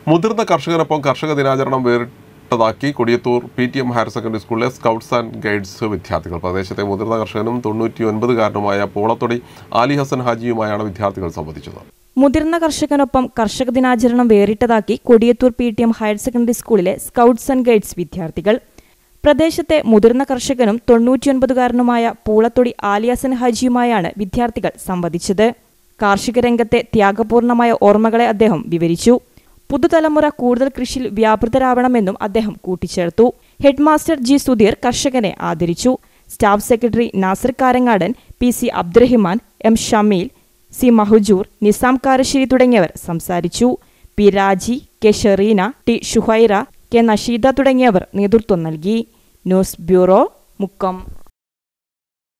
മുതിർന്ന കർഷകനൊപ്പം കർഷക ദിനാചരണം വേറിട്ടതാക്കി Kodiyathur P T M higher secondary സ്കൂളിലെ സ്കൗട്ട്സ് ആൻഡ് ഗൈഡ്സ് വിദ്യാർത്ഥികൾ പ്രദേശത്തെ മുതിർന്ന കർഷകനും തൊണ്ണൂറ്റി ഒൻപതുകാരനുമായ പോളത്തൊടി ആലി ഹസൻ ഹാജിയുമായാണ് വിദ്യാർത്ഥികൾ സംവദിച്ചത് മുതിർന്ന കർഷകനൊപ്പം കർഷക ദിനാചരണം വേറിട്ടതാക്കി Kodiyathur P T M higher secondary സ്കൂളിലെ സ്കൗട്ട്സ് ആൻഡ് ഗൈഡ്സ് വിദ്യാർത്ഥികൾ പ്രദേശത്തെ മുതിർന്ന കർഷകനും തൊണ്ണൂറ്റിയൊൻപതുകാരനുമായ പൂളത്തൊടി ആലിയാസൻ ഹാജിയുമായാണ് വിദ്യാർത്ഥികൾ സംവദിച്ചത് കാർഷിക രംഗത്തെ ത്യാഗപൂർണമായ ഓർമ്മകളെ അദ്ദേഹം വിവരിച്ചു പുതുതലമുറ കൂടുതൽ കൃഷിയിൽ വ്യാപൃതരാവണമെന്നും അദ്ദേഹം കൂട്ടിച്ചേർത്തു ഹെഡ്മാസ്റ്റർ ജി സുധീർ കർഷകനെ ആദരിച്ചു staff secretary Nasar Karangadan P C Abdurahiman M Shameel C Mahujoor Nizam Karassery തുടങ്ങിയവർ സംസാരിച്ചു P Raji K Shereena T Shuhaira K Nasheeda തുടങ്ങിയവർ നേതൃത്വം നൽകി ന്യൂസ് ബ്യൂറോ മുക്കം